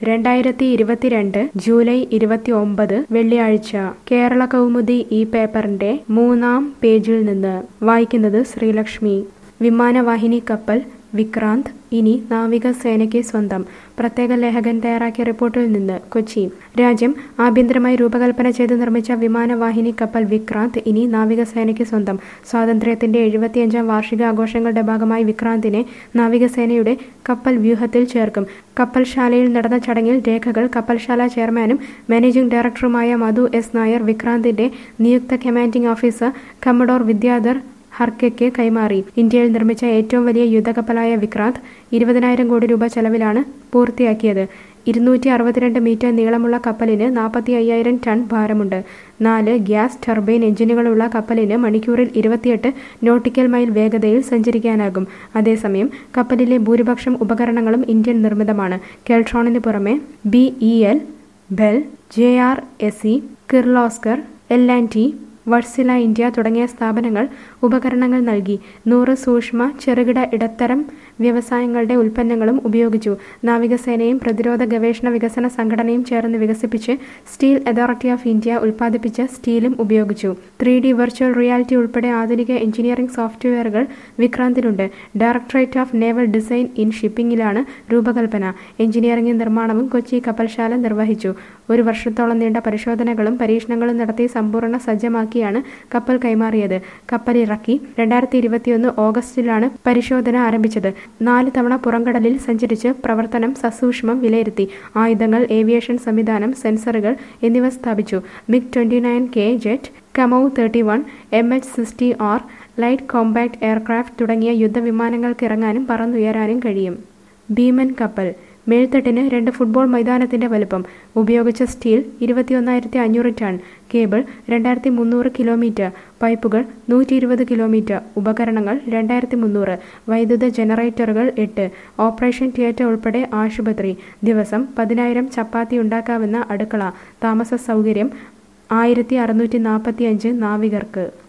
രണ്ടായിരത്തി ഇരുപത്തിരണ്ട് ജൂലൈ ഇരുപത്തി ഒമ്പത് വെള്ളിയാഴ്ച കേരള കൗമുദി ഈ പേപ്പറിന്റെ മൂന്നാം പേജിൽ നിന്ന് വായിക്കുന്നത് ശ്രീലക്ഷ്മി വിമാനവാഹിനി കപ്പൽ വിക്രാന്ത് ഇനി നാവികസേനയ്ക്ക് സ്വന്തം പ്രത്യേക ലേഖകൻ തയ്യാറാക്കിയ റിപ്പോർട്ടിൽ നിന്ന് കൊച്ചി രാജ്യം ആഭ്യന്തരമായി രൂപകൽപ്പന ചെയ്ത് നിർമ്മിച്ച വിമാനവാഹിനി കപ്പൽ വിക്രാന്ത് ഇനി നാവികസേനയ്ക്ക് സ്വന്തം സ്വാതന്ത്ര്യത്തിന്റെ എഴുപത്തിയഞ്ചാം വാർഷികാഘോഷങ്ങളുടെ ഭാഗമായി വിക്രാന്തിനെ നാവികസേനയുടെ കപ്പൽ വ്യൂഹത്തിൽ ചേർക്കും കപ്പൽശാലയിൽ നടന്ന ചടങ്ങിൽ രേഖകൾ കപ്പൽശാല ചെയർമാനും മാനേജിംഗ് ഡയറക്ടറുമായ മധു എസ് നായർ വിക്രാന്തിന്റെ നിയുക്ത കമാൻഡിംഗ് ഓഫീസർ കമ്മഡോർ വിദ്യാധർ ഹർക്കയ്ക്ക് കൈമാറി ഇന്ത്യയിൽ നിർമ്മിച്ച ഏറ്റവും വലിയ യുദ്ധക്കപ്പലായ വിക്രാന്ത് ഇരുപതിനായിരം കോടി രൂപ ചെലവിലാണ് പൂർത്തിയാക്കിയത് ഇരുന്നൂറ്റി അറുപത്തിരണ്ട് മീറ്റർ നീളമുള്ള കപ്പലിന് നാൽപ്പത്തി അയ്യായിരം ടൺ ഭാരമുണ്ട് നാല് ഗ്യാസ് ടർബൈൻ എഞ്ചിനുകളുള്ള കപ്പലിന് മണിക്കൂറിൽ ഇരുപത്തിയെട്ട് നോട്ടിക്കൽ മൈൽ വേഗതയിൽ സഞ്ചരിക്കാനാകും അതേസമയം കപ്പലിലെ ഭൂരിപക്ഷം ഉപകരണങ്ങളും ഇന്ത്യൻ നിർമ്മിതമാണ് കെൽട്രോണിന് പുറമെ B E L BEL G R S E Kirloskar L and T Wartsila India തുടങ്ങിയ സ്ഥാപനങ്ങൾ ഉപകരണങ്ങൾ നൽകി നൂറ് സൂക്ഷ്മ ചെറുകിട ഇടത്തരം വ്യവസായങ്ങളുടെ ഉൽപ്പന്നങ്ങളും ഉപയോഗിച്ചു നാവികസേനയും പ്രതിരോധ ഗവേഷണ വികസന സംഘടനയും ചേർന്ന് വികസിപ്പിച്ച് സ്റ്റീൽ അതോറിറ്റി ഓഫ് ഇന്ത്യ ഉൽപ്പാദിപ്പിച്ച സ്റ്റീലും ഉപയോഗിച്ചു ത്രീ ഡി വെർച്വൽ റിയാലിറ്റി ഉൾപ്പെടെ ആധുനിക എഞ്ചിനീയറിംഗ് സോഫ്റ്റ്വെയറുകൾ വിക്രാന്തിനുണ്ട് directorate of naval design in ഷിപ്പിംഗിലാണ് രൂപകൽപ്പന എഞ്ചിനീയറിംഗ് നിർമ്മാണവും കൊച്ചി കപ്പൽശാല നിർവഹിച്ചു ഒരു വർഷത്തോളം നീണ്ട പരിശോധനകളും പരീക്ഷണങ്ങളും നടത്തി സമ്പൂർണ്ണ സജ്ജമാക്കിയാണ് കപ്പൽ കൈമാറിയത് കപ്പൽ ഇറക്കി രണ്ടായിരത്തി ഇരുപത്തിയൊന്ന് ഓഗസ്റ്റിലാണ് പരിശോധന ആരംഭിച്ചത് നാല് തവണ പുറംകടലിൽ സഞ്ചരിച്ച് പ്രവർത്തനം സസൂക്ഷ്മം വിലയിരുത്തി ആയുധങ്ങൾ ഏവിയേഷൻ സംവിധാനം സെൻസറുകൾ എന്നിവ സ്ഥാപിച്ചു MiG twenty nine K jet Kamov thirty one M H sixty R light compact aircraft തുടങ്ങിയ യുദ്ധവിമാനങ്ങൾക്ക് ഇറങ്ങാനും പറന്നുയരാനും കഴിയും ഭീമൻ കപ്പൽ മേൽത്തട്ടിന് രണ്ട് ഫുട്ബോൾ മൈതാനത്തിന്റെ വലുപ്പം ഉപയോഗിച്ച സ്റ്റീൽ ഇരുപത്തിയൊന്നായിരത്തി അഞ്ഞൂറ് ടൺ കേബിൾ രണ്ടായിരത്തി മുന്നൂറ് കിലോമീറ്റർ പൈപ്പുകൾ നൂറ്റി ഇരുപത് കിലോമീറ്റർ ഉപകരണങ്ങൾ രണ്ടായിരത്തി മുന്നൂറ് വൈദ്യുത ജനറേറ്ററുകൾ എട്ട് ഓപ്പറേഷൻ തിയേറ്റർ ഉൾപ്പെടെ ആശുപത്രി ദിവസം പതിനായിരം ചപ്പാത്തി ഉണ്ടാക്കാവുന്ന അടുക്കള താമസ സൗകര്യം ആയിരത്തി അറുന്നൂറ്റി നാൽപ്പത്തി അഞ്ച് നാവികർക്ക്